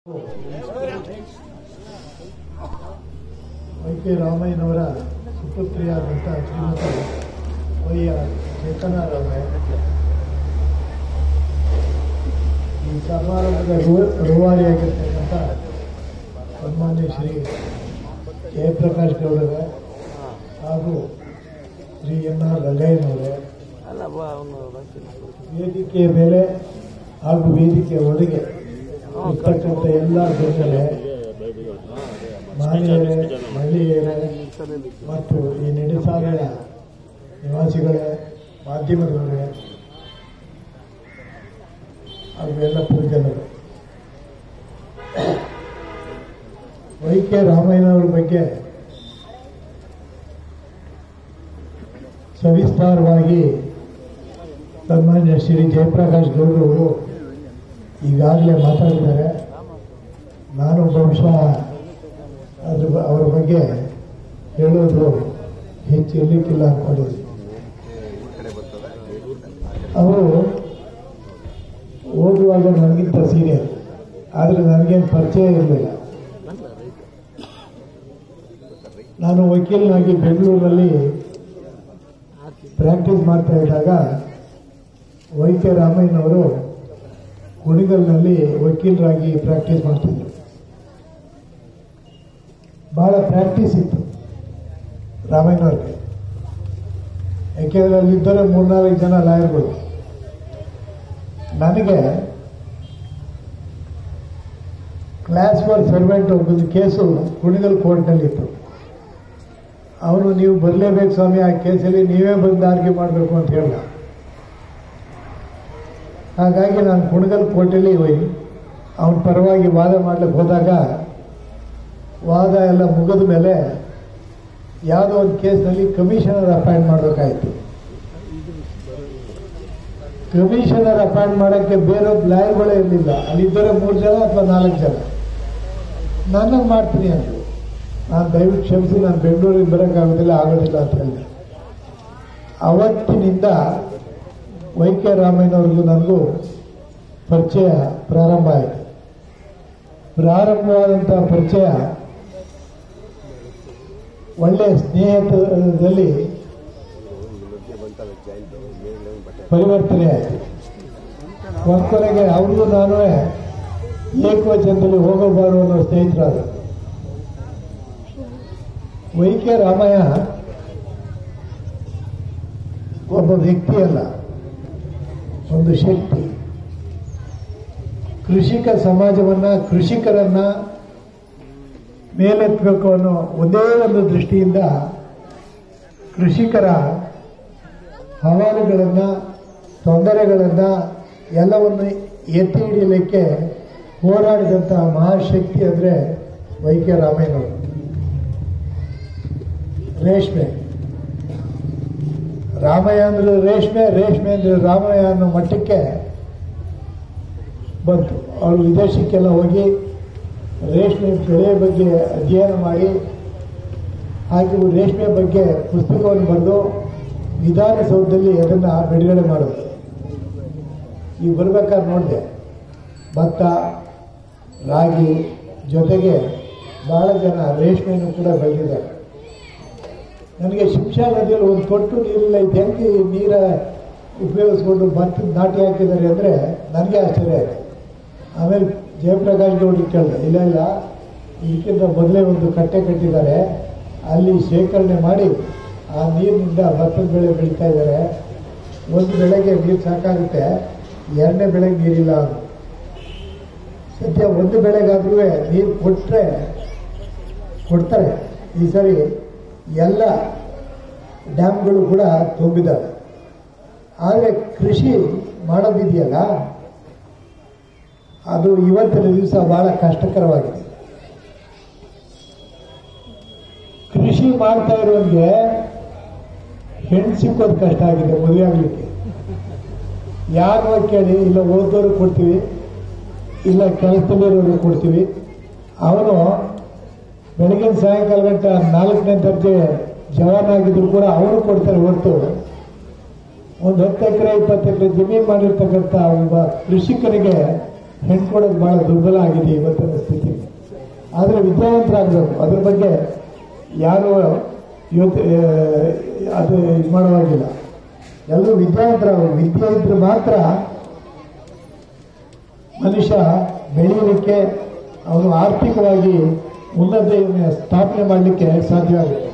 Y K ರಾಮಯ್ಯನವರ ಸುಪುತ್ರಿಯಾದಂಥ ಶ್ರೀಮತಿ ವೈ ಆರ್ ಚೇತನಾರವರೇ ಈ ಸಮಾರಂಭದ ರೂ- ರೂವಾರಿಯಾಗಿರ್ತಕ್ಕಂಥ ಸನ್ಮಾನ್ಯ ಶ್ರೀ ಜಯಪ್ರಕಾಶ್ ಗೌಡರೇ ಹಾಗೂ ಶ್ರೀ ಎನ್ ಆರ್ ರಂಗಯ್ಯನವರೇ ಅಲ್ಲ ಬಾ ಅವನು ಬರ್ತೀನಿ ವೇದಿಕೆಯ ಮೇಲೆ ಹಾಗೂ ವೇದಿಕೆಯ ಒಳಗೆ ಇರ್ತಕ್ಕಂಥ ಎಲ್ಲ ಜನರೇ ಮಾನ್ಯರೇ ಮಹಿಳೆಯರೇ ಮತ್ತು ಈ ನಡೆಸಾಲೆಯ ನಿವಾಸಿಗಳೇ ಮಾಧ್ಯಮದವರೇ ಹಾಗೂ ಎಲ್ಲ ಪೂಜನರು ವೈ ಕೆ ರಾಮಯ್ಯನವರ ಬಗ್ಗೆ ಸವಿಸ್ತಾರವಾಗಿ ಸನ್ಮಾನ್ಯ ಶ್ರೀ ಜಯಪ್ರಕಾಶ್ ಗೌಡರು ಈಗಾಗಲೇ ಮಾತಾಡಿದ್ದಾರೆ ನಾನು ಬಹುಶಃ ಅದ್ರ ಬ- ಅವರ ಬಗ್ಗೆ ಹೇಳೋದು ಹೆಚ್ಚು ಇರ್ಲಿಕ್ಕಿಲ್ಲ ಅನ್ಕೊಂಡಿದ್ದೆ ಅವರು ಓದುವಾಗ ನನಗಿಂತ ಸೀನಿಯರ್ ಆದರೆ ನನಗೇನು ಪರಿಚಯ ಇರಲಿಲ್ಲ ನಾನು ವಕೀಲನಾಗಿ ಬೆಂಗಳೂರಿನಲ್ಲಿ ಪ್ರಾಕ್ಟೀಸ್ ಮಾಡ್ತಾ ಇದ್ದಾಗ ವೈ ಕೆ ರಾಮಯ್ಯನವರು ಕುಣಿಗಲ್ನಲ್ಲಿ ವಕೀಲರಾಗಿ ಪ್ರಾಕ್ಟೀಸ್ ಮಾಡ್ತಿದ್ರು ಬಹಳ ಪ್ರಾಕ್ಟೀಸ್ ಇತ್ತು ರಾಮಯ್ಯನವ್ರಿಗೆ ಯಾಕೆಂದ್ರೆ ಅಲ್ಲಿದ್ದರೆ ಮೂರ್ನಾಲ್ಕು ಜನ ಲಾಯರ್ಗಳು ನನಗೆ ಕ್ಲಾಸ್ ಫಾರ್ ಸರ್ವೆಂಟ್ ಒಂದು ಕೇಸು ಕುಣಿಗಲ್ ಕೋರ್ಟ್ನಲ್ಲಿತ್ತು ಅವನು ನೀವು ಬರಲೇಬೇಕು ಸ್ವಾಮಿ ಆ ಕೇಸಲ್ಲಿ ನೀವೇ ಬಂದು ಆರ್ಗ್ಯೂ ಮಾಡಬೇಕು ಅಂತ ಹೇಳ್ದ ಹಾಗಾಗಿ ನಾನು ಕುಣಗಲ್ ಕೋರ್ಟಲ್ಲಿ ಹೋಗಿ ಅವನ ಪರವಾಗಿ ವಾದ ಮಾಡ್ಲಿಕ್ಕೆ ಹೋದಾಗ ವಾದ ಎಲ್ಲ ಮುಗಿದ ಮೇಲೆ ಯಾವುದೋ ಒಂದು ಕೇಸ್ನಲ್ಲಿ ಕಮಿಷನರ್ ಅಪಾಯಿಂಟ್ ಮಾಡಬೇಕಾಯಿತು ಕಮಿಷನರ್ ಅಪಾಯಿಂಟ್ ಮಾಡೋಕ್ಕೆ ಬೇರೆ ಲಾಯರ್ಗಳೇ ಇರಲಿಲ್ಲ ಅಲ್ಲಿದ್ದರೆ ಮೂರು ಜನ ಅಥವಾ ನಾಲ್ಕು ಜನ ನಾನು ಮಾಡ್ತೀನಿ ಅಂದರು ನಾನು ದಯವಿಟ್ಟು ಕ್ಷಮಿಸಿ ನಾನು ಬೆಂಗಳೂರಿಗೆ ಬರೋಕ್ಕಾಗೋದಿಲ್ಲ ಆಗೋದಿಲ್ಲ ಅಂತ ಹೇಳಿದೆ ಅವತ್ತಿನಿಂದ ವೈ ಕೆ ರಾಮಯ್ಯನವ್ರಿಗೂ ನನಗೂ ಪರಿಚಯ ಪ್ರಾರಂಭ ಆಯಿತು ಪ್ರಾರಂಭವಾದಂಥ ಪರಿಚಯ ಒಳ್ಳೆಯ ಸ್ನೇಹಿತದಲ್ಲಿ ಪರಿವರ್ತನೆ ಆಯಿತು ಕೊನೆಗೆ ಅವ್ರಿಗೂ ನಾನು ಏಕವಚನದಲ್ಲಿ ಹೋಗಬಾರು ಅನ್ನೋ ಸ್ನೇಹಿತರಾದ ವೈ ಕೆ ರಾಮಯ್ಯ ಒಬ್ಬ ವ್ಯಕ್ತಿ ಅಲ್ಲ ಒಂದು ಶಕ್ತಿ ಕೃಷಿಕ ಸಮಾಜವನ್ನ ಕೃಷಿಕರನ್ನ ಮೇಲೆತ್ತಬೇಕು ಅನ್ನೋ ಒಂದೇ ಒಂದು ದೃಷ್ಟಿಯಿಂದ ಕೃಷಿಕರ ಹವಾಲುಗಳನ್ನ ತೊಂದರೆಗಳನ್ನ ಎಲ್ಲವನ್ನು ಎತ್ತಿ ಹಿಡಿಯಲಿಕ್ಕೆ ಹೋರಾಡಿದಂಥ ಮಹಾಶಕ್ತಿ ಅಂದರೆ ವೈ ಕೆ ರಾಮಯ್ಯನವರು ರೇಷ್ಮೆ ರಾಮಯ್ಯ ಅಂದ್ರೆ ರೇಷ್ಮೆ ರೇಷ್ಮೆ ಅಂದ್ರೆ ರಾಮಯ್ಯ ಅನ್ನೋ ಮಟ್ಟಕ್ಕೆ ಬಂತು ಅವರು ವಿದೇಶಕ್ಕೆಲ್ಲ ಹೋಗಿ ರೇಷ್ಮೆ ಬೆಳೆಯ ಬಗ್ಗೆ ಅಧ್ಯಯನ ಮಾಡಿ ಹಾಗೆ ರೇಷ್ಮೆ ಬಗ್ಗೆ ಪುಸ್ತಕವನ್ನು ಬರೆದು ವಿಧಾನಸೌಧದಲ್ಲಿ ಅದನ್ನು ಬಿಡುಗಡೆ ಮಾಡೋದು ಈಗ ಬರ್ಬೇಕಾದ್ರೆ ನೋಡಿದೆ ಭತ್ತ ರಾಗಿ ಜೊತೆಗೆ ಬಹಳ ಜನ ರೇಷ್ಮೆಯನ್ನು ಕೂಡ ಬೆಳೆದಿದ್ದಾರೆ ನನಗೆ ಶಿಂಷಾ ನದಿಯಲ್ಲಿ ಒಂದು ತೊಟ್ಟು ನೀರಿಲ್ಲ ಇದು ಹೆಂಗೆ ಈ ನೀರ ಉಪಯೋಗಿಸ್ಕೊಂಡು ಭತ್ತದ ನಾಟಿ ಹಾಕಿದ್ದಾರೆ ಅಂದರೆ ನನಗೆ ಆಶ್ಚರ್ಯ ಆಯಿತು ಆಮೇಲೆ ಜಯಪ್ರಕಾಶ್ ಗೌಡ್ರಿಗೆ ಕೇಳಿದೆ ಇಲ್ಲ ಇಲ್ಲ ಇದಕ್ಕಿಂತ ಮೊದಲೇ ಒಂದು ಕಟ್ಟೆ ಕಟ್ಟಿದ್ದಾರೆ ಅಲ್ಲಿ ಶೇಖರಣೆ ಮಾಡಿ ಆ ನೀರಿನಿಂದ ಭತ್ತದ ಬೆಳೆ ಬೆಳೀತಾ ಇದ್ದಾರೆ ಒಂದು ಬೆಳೆಗೆ ನೀರು ಸಾಕಾಗುತ್ತೆ ಎರಡನೇ ಬೆಳೆಗೆ ನೀರಿಲ್ಲ ಅಂದ್ರು. ಸದ್ಯ ಒಂದು ಬೆಳೆಗಾದ್ರೂ ನೀರು ಕೊಟ್ಟರೆ ಕೊಡ್ತಾರೆ ಈ ಸರಿ ಎಲ್ಲ ಡ್ಯಾಮ್ಗಳು ಕೂಡ ತುಂಬಿದ್ದಾವೆ ಆದರೆ ಕೃಷಿ ಮಾಡೋದಿದೆಯಲ್ಲ ಅದು ಇವತ್ತಿನ ದಿವಸ ಬಹಳ ಕಷ್ಟಕರವಾಗಿದೆ ಕೃಷಿ ಮಾಡ್ತಾ ಇರೋನ್ಗೆ ಹೆಣ್ಣು ಸಿಕ್ಕೋದು ಕಷ್ಟ ಆಗಿದೆ ಮದುವೆ ಆಗಲಿಕ್ಕೆ ಯಾರು ಕೇಳಿ ಇಲ್ಲ ಓದೋರು ಕೊಡ್ತೀವಿ ಇಲ್ಲ ಕೆಲಸದಲ್ಲಿರೋರಿಗೆ ಕೊಡ್ತೀವಿ ಅವನು ಬೆಳಗಿನ ಸಾಯಂಕಾಲ ಗಂಟ ನಾಲ್ಕನೇ ದರ್ಜೆ ಜವಾನ್ ಆಗಿದ್ರು ಕೂಡ ಅವರು ಕೊಡ್ತಾರೆ ಹೊರತು ಒಂದು ಹತ್ತು ಎಕರೆ ಇಪ್ಪತ್ತು ಎಕರೆ ಜಮೀನು ಮಾಡಿರ್ತಕ್ಕಂಥ ಒಬ್ಬ ಕೃಷಿಕನಿಗೆ ಹೆಣ್ಣು ಕೊಡೋದು ಬಹಳ ದುರ್ಬಲ ಆಗಿದೆ ಇವತ್ತಿನ ಸ್ಥಿತಿ ಆದರೆ ವಿದ್ಯಾವಂತರಾಗಬೇಕು ಅದ್ರ ಬಗ್ಗೆ ಯಾರು ಇವತ್ತು ಆ, ಅದು ಇದು ಮಾಡುವಾಗಿಲ್ಲ ಎಲ್ಲರೂ ವಿದ್ಯಾವಂತರಾಗಬೇಕು ವಿದ್ಯೆ ಇದ್ರೆ ಮಾತ್ರ ಮನುಷ್ಯ ಬೆಳೆಯಲಿಕ್ಕೆ ಅವನು ಆರ್ಥಿಕವಾಗಿ ಉನ್ನತಿಯನ್ನು ಸ್ಥಾಪನೆ ಮಾಡಲಿಕ್ಕೆ ಸಾಧ್ಯ ಆಗುತ್ತೆ